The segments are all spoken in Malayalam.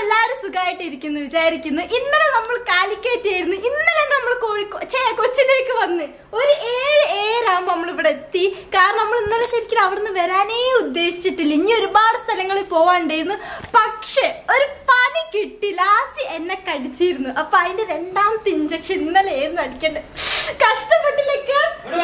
എല്ലാരും സുഖമായിട്ട് ഇരിക്കുന്നു വിചാരിക്കുന്നു ഇന്നലെ നമ്മൾ കാലിക്കറ്റ് ആയിരുന്നു ഇന്നലെ നമ്മൾ കോഴിക്കോട് ഛേ, കൊച്ചിയിലേക്ക് വന്ന് ഒരു ഏഴ് ഏഴാകുമ്പോ നമ്മൾ ഇവിടെ എത്തി കാരണം നമ്മൾ ഇന്നലെ ശരിക്കും അവിടുന്ന് വരാനേ ഉദ്ദേശിച്ചിട്ടില്ല ഇനി ഒരുപാട് സ്ഥലങ്ങളിൽ പോവാണ്ടായിരുന്നു പക്ഷെ ഒരു പണി കിട്ടി ലാസ്റ്റ് എന്നെ കടിച്ചിരുന്നു അപ്പൊ അതിന്റെ രണ്ടാമത്തെ ഇഞ്ചക്ഷൻ ഇന്നലെ ആയിരുന്നു അടിക്കണ്ടേ കഷ്ടപ്പെട്ടില്ലേക്ക്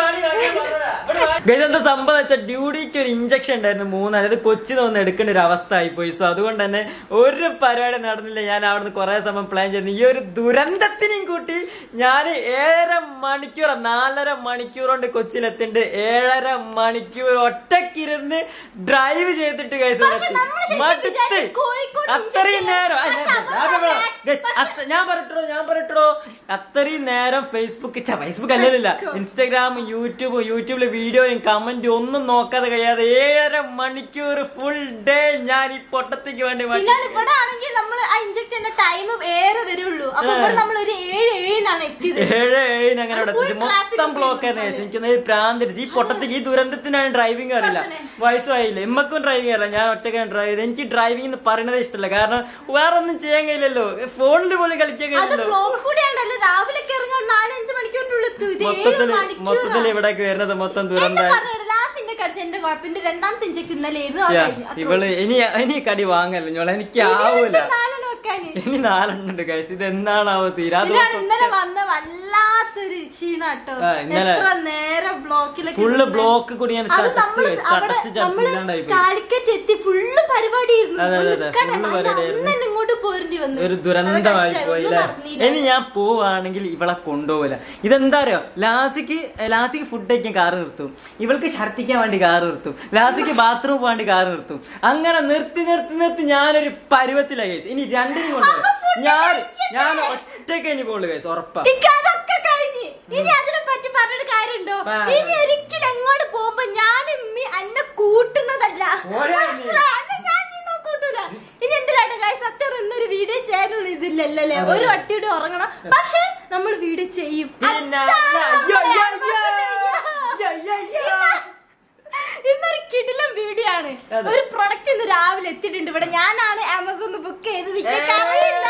ഗൈസ് എന്താ സംഭവം വെച്ചാൽ ഡ്യൂട്ടിക്ക് ഒരു ഇഞ്ചക്ഷൻ ഉണ്ടായിരുന്നു മൂന്ന് അതായത് കൊച്ചിൽ നിന്ന് എടുക്കേണ്ട ഒരു അവസ്ഥ ആയിപ്പോയി സോ അതുകൊണ്ട് തന്നെ ഒരു പരിപാടി നടന്നില്ല ഞാൻ അവിടുന്ന് കുറെ സമയം പ്ലാൻ ചെയ്യുന്നു ഈ ഒരു ദുരന്തത്തിനെയും കൂട്ടി ഞാൻ ഏഴര മണിക്കൂർ നാലര മണിക്കൂർ കൊണ്ട് കൊച്ചിയിൽ എത്തിണ്ട് ഏഴര മണിക്കൂർ ഒറ്റക്കിരുന്ന് ഡ്രൈവ് ചെയ്തിട്ട് ഗൈസ് പക്ഷെ നമ്മള് ശരിക്കും മടുത്ത് വിചാരിച്ചു കോഴിക്കോട് അത്രയും injection നേരം ആ, പക്ഷെ ഞാൻ- അവിടെ ഞാൻ- back- Guys, അത്ത- ഞാൻ പറയട്ടോ ഞാൻ പറയട്ടോ അത്രയും നേരം ഫേസ്ബുക്ക് ഛ, ഫേസ്ബുക്ക് അല്ലല്ല ഇൻസ്റ്റാഗ്രാം യൂട്യൂബ് യൂട്യൂബിലെ വീഡിയോയും കമന്റും ഒന്നും നോക്കാതെ കഴിയാതെ ഏഴര മണിക്കൂർ ഫുൾ ഡേ ഞാൻ ഈ പൊട്ടത്തേക്ക് വേണ്ടി മാറ്റി പിന്നെ ഇവിടെ ആണെങ്കിൽ നമ്മൾ ആ ഇഞ്ചക്ടറിന്റെ ടൈം ഏറെ വരുള്ളൂ അപ്പൊ ഇവിടെ നമ്മൾ ഒരു ഏഴ് ഏഴിനാണ് എത്തിയത് ഏഴ് ഏഴിന് അങ്ങനെ അത് അവിടെ full എത്തിച്ചു traffic മൊത്തം ഒക്കെ ബ്ലോക്ക് ആയിരുന്നു ഇരുന്നു. എനിക്കൊന്ന് പ്രാന്തിരിച്ച് ഈ പൊട്ടത്തേക്ക് ഈ ദുരന്തത്തിനാണ് ഡ്രൈവിംഗ് അറിയില്ല വയസ്സായില്ല എമ്മക്കും ഡ്രൈവിംഗ് അറിയില്ല ഞാൻ ഒറ്റക്കാണ് ഡ്രൈവ് ചെയ്ത് എനിക്ക് ഡ്രൈവിംഗ് എന്ന് പറയുന്നത് ഇഷ്ടമല്ല കാരണം വേറെ ഒന്നും ചെയ്യാൻ കഴിയില്ലല്ലോ ഫോണിൽ പോലും കളിക്കാൻ അത് കഴിയില്ലല്ലോ ബ്ലോക്ക് കൂടിയാണ്ടല്ലോ രാവിലെ ഇറങ്ങാൻ നാലഞ്ച് മണിക്കൂറിന്റെ ഉള്ളിൽ എത്തും ഇത് ഏഴ് മൊത്തത്തില് മണിക്കൂർ മൊത്തത്തില് ഇവിടേക്ക് വരുന്നത് മൊത്തം ദുരന്തമായി ലാസ്റ്റിന്റെ കടിച്ച എന്റെ കുഴപ്പത്തിന്റെ രണ്ടാമത്തെ ഇഞ്ചക്ഷൻ ഇന്നലെ ആയിരുന്നു അത് യാ, കഴിഞ്ഞു. അത്രേ ഇവള് ഇനി ഇനി കടി വാങ്ങല്ലോ ഞോളെ എനിക്ക് ഉള്ളൂ. ആവൂല ഇനിയുണ്ട് നാലെണ്ണം വെക്കാന്. ഇനി നാലെണ്ണുണ്ട് ഗൈസ് ഇത് എന്നാണാവോ തീരാ ഇതിലാണ് ഇന്നലെ വന്ന വല്ലാത്തൊരു ക്ഷീണാട്ടോ ആ, ഇന്നലെ എത്ര നേരം ബ്ലോക്കിലൊക്കെ ഫുള്ള് ഇരുന്ന്. ബ്ലോക്ക് കൂടി ഞാൻ അത് ചടച്ച് നമ്മള് guys, അവിടെ ചടച്ച് നമ്മള് ചടച്ചില്ലാണ്ടായി പോയി കാലിക്കറ്റ് എത്തി ഫുള്ള് പരിപാടിയായിരുന്നു അതെ, അതെ, ഒന്ന് അതെ, നിക്കട്ടെ, full അതിന് പരിപാടിയായിരുന്നു. അന്ന് തന്നെ ഇങ്ങോട്ട് പോരേണ്ടി വന്നു ഒരു അത് ദുരന്തമായി കഷ്ടായി, പോയി ഒന്നും അല്ലേ നടന്നില്ല. ഇനി ഞാൻ പോവാണെങ്കിൽ ഇവളെ കൊണ്ടുപോകില്ല ഇതെന്താ അറിയോ ലാസിക്ക് ലാസിക്ക് ഫുഡ് കഴിക്കാൻ കാറ് നിർത്തും ഇവൾക്ക് ഛർദ്ദിക്കാൻ വേണ്ടി കാറ് നിർത്തും ലാസിക്ക് ബാത്റൂം പോകാൻ വേണ്ടി കാറ് നിർത്തും അങ്ങനെ നിർത്തി നിർത്തി നിർത്തി ഞാനൊരു പരുവത്തിലായി guys. ഇനി രണ്ടിനും കൊണ്ടുപോകും ഞാൻ ഞാൻ ഒറ്റയ്ക്ക് ഇനി പോകുള്ളൂ കേസ് ഉറപ്പാ ഇക്ക് അതൊക്കെ കഴിഞ്ഞ് ഇനി അതിനെ പറ്റി പറഞ്ഞിട്ട് കാര്യമുണ്ടോ ആ. ഇനി ഒരിക്കലും എങ്ങോട്ട് പോകുമ്പോ ഞാൻ ഉമ്മി അന്നെ കൂട്ടുന്നതല്ല ഓരോ നീ. മനസ്സിലായോ? അന്നെ ഞാൻ നിന്നെ കൂട്ടൂല ഇനി എന്തിനാണ് കായ് സത്യം ഇന്നൊരു വീഡിയോ ചെയ്യാനുള്ള ഇതില്ലല്ലേ ഒരു വട്ടിയുടെ ഉറങ്ങണം പക്ഷെ നമ്മൾ വീഡിയോ ചെയ്യും പിന്നെ അതാണ് അയ്യോ, നമ്മുടെ അയ്യോ, ആത്മകഥ. അയ്യോ, അയ്യോ, അയ്യോ. ഇന്ന് ഇന്നൊരു കിടിലം വീഡിയോ ആണ് അതെ. ഒരു പ്രൊഡക്റ്റ് ഇന്ന് രാവിലെ എത്തിയിട്ടുണ്ട് ഇവിടെ ഞാനാണ് ആമസോൺ ബുക്ക് ചെയ്തത് എനിക്ക് അറിയില്ല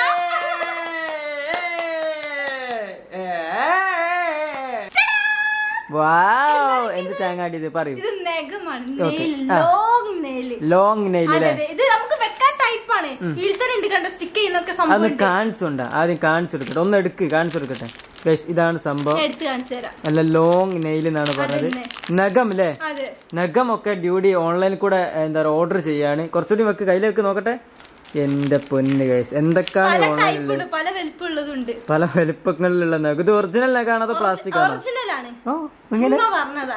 വാവ് എന്ത് തേങ്ങാടി ഇത് പറയൂ ഇത് നെഗമാണ് Okay. നെയിൽ ആ. ലോങ് നെയില് ലോങ് നെയിൽ അതെ അല്ലേ അതെ ഇത് നമുക്ക് വെക്കാൻ ടൈപ്പ് ആണ് കീഴ്ത്തര ഉണ്ട് കണ്ട സ്റ്റിക്ക് ചെയ്യുന്നൊക്കെ സംഭവം അതൊന്ന് ഉണ്ട്. കാണിച്ചുണ്ട ആദ്യം കാണിച്ചു കൊടുക്കട്ടെ ഒന്ന് എടുക്ക് കാണിച്ചു കൊടുക്കട്ടെ Guys, ഇതാണ് സംഭവം ഞാൻ എടുത്ത് കാണിച്ചു തരാം നല്ല ലോങ് നെയിൽ എന്നാണ് പറഞ്ഞത് അതന്നെ. നഖം അല്ലേ അതെ നഖം ഒക്കെ ഡ്യൂട്ടി ഓൺലൈനിൽ കൂടെ എന്താ പറയുക ഓർഡർ ചെയ്യാണ് കുറച്ചുകൂടി വെക്ക് കയ്യിലേക്ക് നോക്കട്ടെ എന്റെ പൊന്ന് കേസ് എന്തൊക്കെയാണ് പല ടൈപ്പ് ഓൺലൈനിൽ ഉണ്ട് പല വലിപ്പമുള്ളതുണ്ട് പല വലുപ്പങ്ങളിലുള്ള നഖം ഇത് ഒറിജിനൽ നഖാണോ അതോ പ്ലാസ്റ്റിക് ആണോ ഒറിജിനൽ ആണ് ഓ ഇങ്ങനെ ചുമ്മാ പറഞ്ഞതാ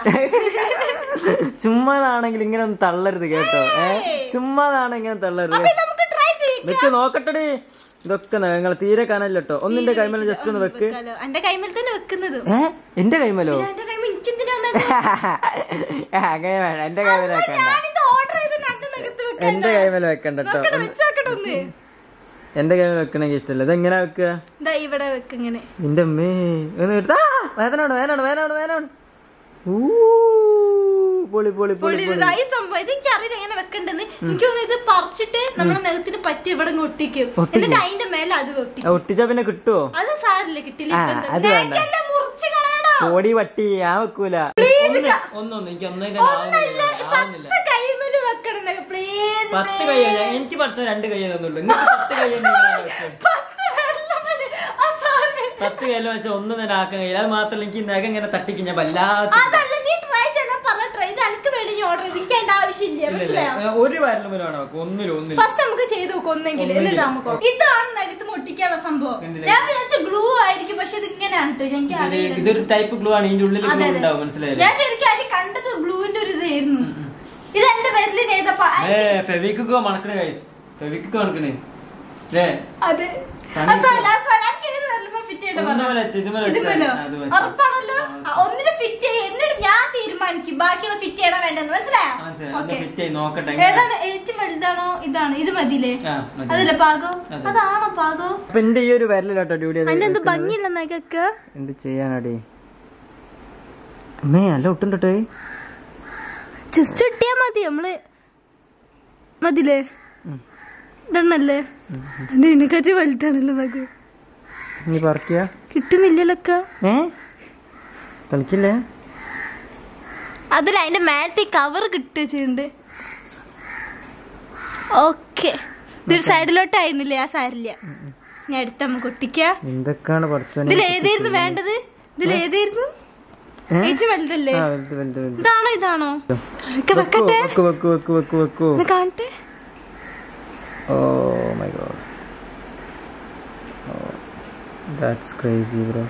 ചുമ്മാതാണെങ്കിൽ ഇങ്ങനെ ഒന്ന് തള്ളരുത് കേട്ടോ ഏ ചുമ്മാതാണ് ഇങ്ങനെ തള്ളരുത് അപ്പൊ ഇത് നമുക്ക് ട്രൈ ചെയ്യാം വെച്ച് നോക്കട്ടെ ഇതൊക്കെ നഖങ്ങൾ തീരെ കാണാനില്ല കേട്ടോ ഒന്നിന്റെ കൈമേൽ ജസ്റ്റ് ഒന്ന് വെക്ക് വെക്കാലോ. എന്റെ കൈമേൽ തന്നെ വെക്കുന്നത് ഏ എന്റെ കൈമേലോ എന്റെ കൈമേൽ എനിക്കെന്തിനാ അങ്ങനെ വേണ്ട എന്റെ കൈമേൽ വെക്കണ്ട ഞാനിത് ഓർഡർ ചെയ്ത് രണ്ട് നികത്ത് വെക്കാൻ എന്റെ കൈമേൽ വെക്കണ്ട കേട്ടോ നോക്കട്ടെ വെച്ചാക്കട്ടെ ഒന്ന് എന്റെ കൈമേൽ വെക്കണമെങ്കിൽ ഇഷ്ടമല്ല ഇതെങ്ങനെ വെക്കുക ഇതാ ഇവിടെ വെക്കിങ്ങനെ നിന്റെ അമ്മേ ഒന്ന് എടുത്താ വേദനാണ് വേദനാണ് വേദനാണ് വേദനാണ് ഊ പൊളി പൊളി പൊളി പൊളി പൊള്ളിയതാ ഈ സംഭവം ഇത് എനിക്ക് അറിയില്ല എങ്ങനെ വെക്കണ്ടെന്ന് എനിക്ക് തോന്നുന്നു ഇത് പറിച്ചിട്ട് നമ്മുടെ നെഗത്തിന് പറ്റി ഇവിടെ അങ്ങ് ഒട്ടിക്കും എന്നിട്ട് അതിന്റെ മേലെ അത് ഒട്ടിക്കും ആ, ഒട്ടിച്ചാ പിന്നെ കിട്ടുവോ അത് സാരില്ല കിട്ടില്ല ആ, ഇപ്പൊ എന്താ? അത് വേണ്ട. നെഗെല്ലാം മുറിച്ച് കളയണോ കോടി വട്ടി ഞാൻ വെക്കൂല ഒന്നൊന്നും എനിക്ക് ഒന്നേക്ക് ഒന്നല്ല ആവുന്നില്ല പത്ത് കൈമേല് വെക്കണം പ്ലീസ് പത്ത് കൈ എനിക്ക് പഠിച്ച രണ്ട് കൈ തന്നുള്ളൂ നിങ്ങൾക്ക് പത്ത് കൈ പത്ത് വെള്ളമേല് ആ സാധനം പത്ത് കൈയിലും വെച്ചാൽ ഒന്നും തന്നെ ആക്കാൻ കഴിയില്ല അത് മാത്രമല്ല എനിക്ക് നഖം ഇങ്ങനെ തട്ടിക്ക് ഞാൻ വല്ലാത്ത അതല്ല നീ ട്രൈ ചെയ്യണം പറഞ്ഞ ട്രൈ ഇത് എനിക്ക് വേണ്ടി ഞാൻ ഓർഡർ ചെയ്ത് എനിക്ക് അതിന്റെ ആവശ്യമില്ല മനസ്സിലായോ ഒരു വരലും വരാണോ ഒന്നിലും ഒന്നിലും ഫസ്റ്റ് നമുക്ക് ചെയ്ത് നോക്കാം ഒന്നെങ്കിൽ എന്നിട്ട് നമുക്ക് നോക്കാം. ഇതാണ് നഗത്ത് മുട്ടിക്കാനുള്ള സംഭവം എന്തിനാ? ഞാൻ വിചാരിച്ച ഗ്ലൂ ആയിരിക്കും പക്ഷെ ഇത് ഇങ്ങനെയാണ് കേട്ടോ എനിക്ക് ഇതില് അറിയില്ല ഇതൊരു ടൈപ്പ് ഗ്ലൂ ആണ് ഇതിന്റെ ഉള്ളിൽ അതെ, ഗ്ലൂ അതെ. ഉണ്ടാവും മനസ്സിലായില്ലേ ഞാൻ ശരിക്കും അതിൽ കണ്ടത് ഗ്ലൂവിന്റെ ഒരു ഇതായിരുന്നു ഇത് എന്റെ വിരലിന് ഏതപ്പ ഏ ഫെവിക്കോ മണക്കണ കൈ ഫെവിക്കോ മണക്കണേ ഏ അത് കണ്ണിൽ അതല്ല, അതല്ല, എനിക്ക് ഏത് വിരലുമ്മ fit ചെയ്യണ്ട പറ. ഒന്നുമല്ല വെച്ച്, ഇതുമല്ല വെച്ച്. ഇതുമല്ലോ? അത് വെച്ച്. ഉറപ്പാണല്ലോ ആ, ഒന്നിന് ഫിറ്റ് ചെയ്യ എന്നിട്ട് ഞാൻ തീരുമാനിക്കും ബാക്കിയുള്ള ഫിറ്റ് ചെയ്യണോ വേണ്ടെന്ന് മനസ്സിലായോ മനസ്സിലായി ഓക്കെ ഫിറ്റ് ചെയ്ത് നോക്കട്ടെ ഏതാണ് ഏറ്റവും വലുതാണോ ഇതാണോ ഇത് മതിയില്ലേ ആ, മതി. അതല്ലേ പാകം അതെ. അതാണോ പാകം അപ്പൊ എന്റെ ഈ ഒരു വരലിലാട്ടോ ഡ്യൂട്ടി അതിന്റെ എന്ത് ഭംഗിയില്ല നഗക്ക് എന്ത് ചെയ്യാനടി അമ്മേ അല്ല ഒട്ടുണ്ടോട്ടെ ജസ്റ്റ് ഇട്ടിയാ മതി നമ്മള് മതിലേ ഇടണല്ലേ എന്റെ ഇതിനെക്കാട്ടി വലുതാണല്ലോ നഖം നീ പറിക്കുക കിട്ടുന്നില്ലല്ലോ ഏ കളിക്കില്ലേ അതിൽ അതിന്റെ മേലത്തെ കവർ കിട്ടുന്നുണ്ട് ഓക്കെ ഇതൊരു സൈഡിലോട്ടായിരുന്നില്ലേ ആ സാരില്ല ഞാൻ എടുത്തമ്മ കുട്ടിക്ക എന്തൊക്കെയാണ് പഠിച്ചോനെ ഇതിൽ ഏതായിരുന്നു വേണ്ടത് ഇതിൽ ഏതായിരുന്നു ഏറ്റവും വലുതല്ലേ ആ വലുത് വലുത് വലുത് ഇതാണോ ഇതാണോ ഒക്കെ വെക്കട്ടെ വെക്കു വെക്കു വെക്കു വെക്കു വെക്കു ഇത് കാണട്ടെ oh my god that's crazy bro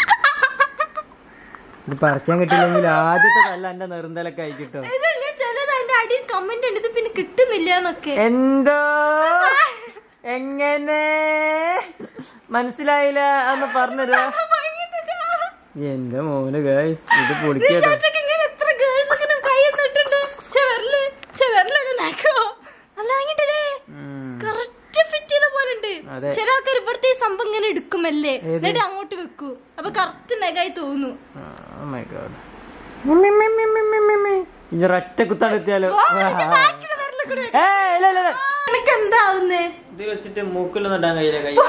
ഇത് പറിക്കാൻ കിട്ടില്ലെങ്കിൽ ആദ്യത്തെ കല്ല എന്റെ നെറുന്തലൊക്കെ ആയി കിട്ടും ഇതല്ലേ ചിലത് അതിന്റെ അടിയിൽ കമന്റ് ഉണ്ട് ഇത് പിന്നെ കിട്ടുന്നില്ല എന്നൊക്കെ എന്തോ എങ്ങനെ മനസ്സിലായില്ല എന്ന് പറഞ്ഞല്ലോ എന്റെ മോന് ഗൈസ് ഇത് പൊളിക്കട്ടോ വിചാരിച്ചൊക്കെ ഇങ്ങനെ എത്ര ഗേൾസ് ഇങ്ങനെ കൈ തൊട്ടിട്ടുണ്ട് ചെവറില് ചെവറിലല്ലേ നക്കോ നല്ല വാങ്ങിട്ടല്ലേ കറക്റ്റ് ഫിറ്റ് ചെയ്ത പോലെ ഉണ്ട് അതെ. ചില ആൾക്കാർ ഇവിടുത്തെ ഈ സംഭവം ഇങ്ങനെ എടുക്കുമല്ലേ ഏത്? എന്നിട്ട് അങ്ങോട്ട് വെക്കൂ അപ്പൊ കറക്റ്റ് നെഗായി തോന്നു മൈ ഗോഡ് ഇനി ഒരൊറ്റ കുത്താൻ എത്തിയാലോ നിനക്ക് എന്താവുന്നേ ഇത് വെച്ചിട്ട് മൂക്കിലൊന്നും ഇടാൻ കഴിയില്ല കൈ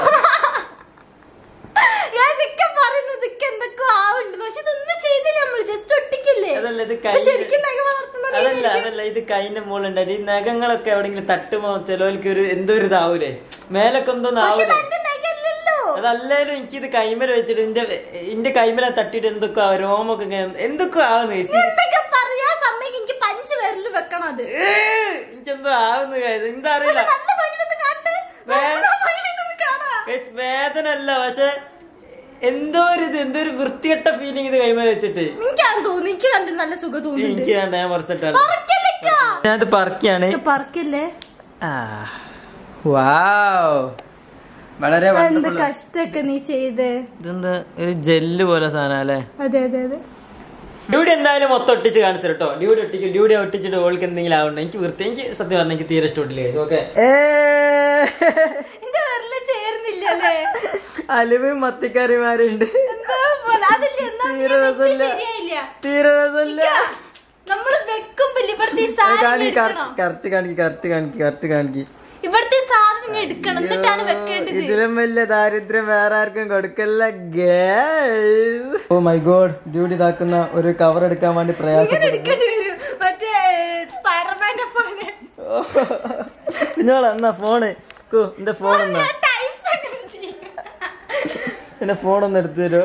ഞാൻ ഇതൊക്കെ പറയുന്നത് ഇതൊക്കെ എന്തൊക്കെ ആവുണ്ട് പക്ഷെ ഇതൊന്നും ചെയ്തില്ല നമ്മള് ജസ്റ്റ് ഒട്ടിക്കില്ലേ അതല്ല ഇത് ഇപ്പൊ കൈ ശരിക്കും നഖം വളർത്തുന്ന അതല്ല അതല്ല ഇത് കൈന്റെ മുകളുണ്ടായി ഈ നഖങ്ങളൊക്കെ എവിടെങ്കിലും തട്ടുമോ ചിലവർക്ക് ഒരു എന്തോ ഒരു ഇതാവൂലേ മേലൊക്കെ എന്തോ പക്ഷെ ആവൂലേ തന്റെ നഖല്ലല്ലോ അതല്ലേലും എനിക്കിത് കൈമല വെച്ചിട്ട് എന്റെ എന്റെ കൈമല തട്ടിയിട്ട് എന്തൊക്കെ ആവും, രോമൊക്കെ ഇങ്ങനെ എന്തൊക്കെ ആവുന്നു ചേച്ചി. എന്തൊക്കെ പറയാ സമയം എനിക്ക് പഞ്ച് പേരിൽ വെക്കണം അത് ഏ, എനിക്കെന്തോ ആവുന്നു guys. എന്താ അറിയില്ല നല്ല ഭംഗിയുണ്ടെന്ന് കാണട്ടെ വേ- നല്ല ഭംഗിയുണ്ടെന്ന് കാണാം Guys, വേദന അല്ല പക്ഷെ എന്തോ ഒരു ഇത് എന്തോ ഒരു വൃത്തികെട്ട ഫീലിംഗ് ഇത് കൈമല വെച്ചിട്ട് എനിക്കാന്ന് തോന്നുന്നു എനിക്ക് കണ്ടിട്ട് നല്ല സുഖം തോന്നുന്നുണ്ട് എനിക്ക് വേണ്ട ഞാൻ പറിച്ചിട്ടാണ് പറക്കല്ലേക്കാ. ഞാനത് പറിക്കാണ് ഇത് പറക്കല്ലേ ആ വാവ് വളരെ എന്ത് വണ്ടർഫുൾ കഷ്ടൊക്കെ നീ ചെയ്ത് ഇതെന്താ ഒരു ജെല്ല് പോലെ സാധനം അല്ലേ അതെ അതെ അതെ ഡ്യൂഡി എന്തായാലും മൊത്തം ഒട്ടിച്ച് കാണിച്ചു കേട്ടോ ഡ്യൂഡി ഒട്ടിക്കും ഡ്യൂഡി ഒട്ടിച്ചിട്ട് ഓൾക്ക് എന്തെങ്കിലും ആവണ്ട എനിക്ക് വൃത്തി എനിക്ക് സത്യം പറഞ്ഞാൽ എനിക്ക് തീരെ ഇഷ്ടപ്പെട്ടില്ല ഓക്കെ എന്റെ വിരല് ചേർന്നില്ലല്ലേ അലുവ് മത്തിക്കറിമാരുണ്ട് എന്താ പോലെ അതില്ല എന്നാ തീരെ പിന്നെ വെച്ച് രസമില്ല. ശരിയായില്ല തീരെ രസമില്ല നമ്മള് വെക്കുമ്പോ ഇവിടുത്തെ ഈ സാധനം എടുക്കണം കറക്റ്റ് കാണിക്ക് കറക്റ്റ് കാണിക്ക് കറക്റ്റ് കാണിക്ക് ഇവിടുത്തെ ഈ സാധനം എടുക്കണം എന്നിട്ടാണ് വെക്കേണ്ടത് ഇതിലും വലിയ ദാരിദ്ര്യം വേറെ ആർക്കും കൊടുക്കല്ല ഓ മൈ ഗോഡ് ഡ്യൂട്ടി ഇതാക്കുന്ന ഒരു കവർ എടുക്കാൻ വേണ്ടി ഇങ്ങനെ പ്രയാസപ്പെടുന്നു എടുക്കേണ്ടി വരും മറ്റേ സ്പൈഡർമാന്റെ ഫോണ് കുഞ്ഞോളെ എന്നാ ഫോണ് കോ എന്റെ ഫോൺ എന്നാ ഞാൻ type അങ്ങനെ ചെയ്യും. എന്റെ ഫോൺ ഒന്ന് എടുത്തു തരുമോ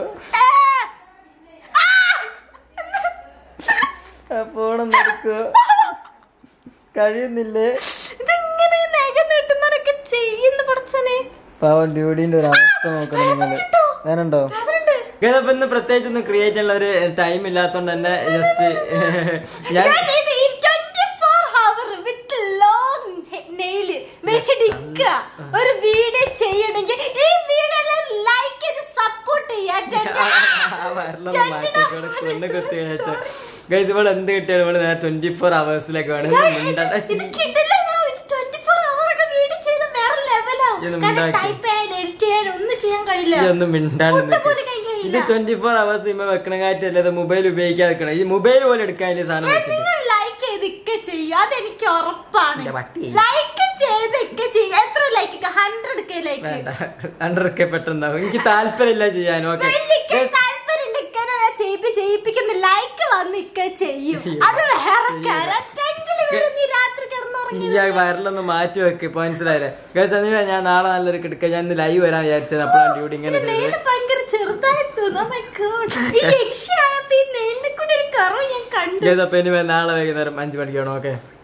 ആ ഫോൺ ഒന്ന് എടുക്കോ കഴിയുന്നില്ലേ ഇതിങ്ങനെ നഖം നീട്ടുന്നവരൊക്കെ ചെയ്യുന്ന പഠിച്ചനെ പാവം ഡ്യൂഡിന്റെ ഒരു അവസ്ഥ നോക്കണം നിങ്ങള് ഞാനുണ്ടോ അതുണ്ട് ഇപ്പൊ ഇന്ന് പ്രത്യേകിച്ച് ഒന്നും ക്രിയേറ്റ് ചെയ്യാനുള്ള ഒരു ടൈം ഇല്ലാത്തോണ്ട് തന്നെ ജസ്റ്റ് ഞാൻ ഞാൻ ഇത് ഈ 24 hour with long he- nail വെച്ചിട്ട് ഇക്ക ഒരു വീഡിയോ ചെയ്യണമെങ്കിൽ ഈ വീഡിയോ ലൈക്ക് ചെയ്ത് സപ്പോർട്ട് ചെയ്യാ വയറിലൊന്ന് മാറ്റിക്കോടെ കൊന്നു കുത്തി വെച്ച ഗൈസ് ഇവള് എന്ത് കിട്ടിയാലും ഇവള് നേരെ ട്വന്റി ഫോർ അവേഴ്സിലേക്ക് വേണം ഇത് കിട്ടില്ല ട്വന്റി ഫോർ അവർ ഒക്കെ വീഡിയോ ചെയ്ത് വേറെ ലെവലാവും ഇതൊന്നും കാരണം ഉണ്ടാക്കി. ടൈപ്പ് ചെയ്യാൻ എഡിറ്റ് ചെയ്യാൻ ഒന്നും ചെയ്യാൻ കഴിയില്ല ഇതൊന്നും മിണ്ടാണ്ട് ഫുഡ് നിക്ക്. പോലും കഴിക്കാൻ ഇത് കഴിയില്ല ട്വന്റി ഫോർ അവേഴ്സ് ഇമ്മ വെക്കണ കാറ്റല്ല ഇത് മൊബൈൽ ഉപയോഗിക്കാതെ വെക്കണം ഈ മൊബൈൽ പോലെ എടുക്കാൻ ഈ സാധനം വെച്ചിട്ട് നിങ്ങൾ ലൈക്ക് ചെയ്ത് ഇക്ക ചെയ്യും അതെനിക്ക് ഉറപ്പാണ് എന്റെ പട്ടി. ലൈക്ക് ചെയ്ത് ഇക്ക ചെയ്യും എത്ര ലൈക്ക് ഹൺഡ്രഡ് കെ ലൈക്ക് വേണ്ട അണ്ടറൊക്കെ പെട്ടെന്നാവും എനിക്ക് താല്പര്യമില്ല ചെയ്യാൻ ഓക്കെ നെല്ലിക്ക താല്പര്യം ഇക്കനെ ഞാൻ ചെയ്യിപ്പി ചെയ്യിപ്പിക്കുന്ന ലൈക്ക് വന്ന് ഇക്ക ചെയ്യും അത് വേറെ കാര്യം ഒറ്റെങ്കിലും ഇവിടെ നീ രാത്രി കിടന്നുറങ്ങി ഈ വയറിലൊന്ന് മാറ്റി വെക്ക് ഇപ്പൊ മനസ്സിലായില്ലേ ഗൈസ് അതിന് ഞാൻ നാളെ നല്ലൊരു കിടക്ക ഞാൻ ഇന്ന് ലൈവ് വരാൻ വിചാരിച്ചത് അപ്പോഴാണ് ഡ്യൂട്ടി ഇങ്ങനെ ചെയ്തത് നെയ്ല് ഭയങ്കര ചെറുതായിട്ട് തോന്നുന്നു Oh my God. ഈ യക്ഷയായപ്പോ ഈ നെല്ലിൽ കൂടെ ഒരു കറവ് ഞാൻ കണ്ടു ഗൈസ് അപ്പൊ ഇനി നാളെ വൈകുന്നേരം അഞ്ചു മണിക്കാണോ ഓക്കെ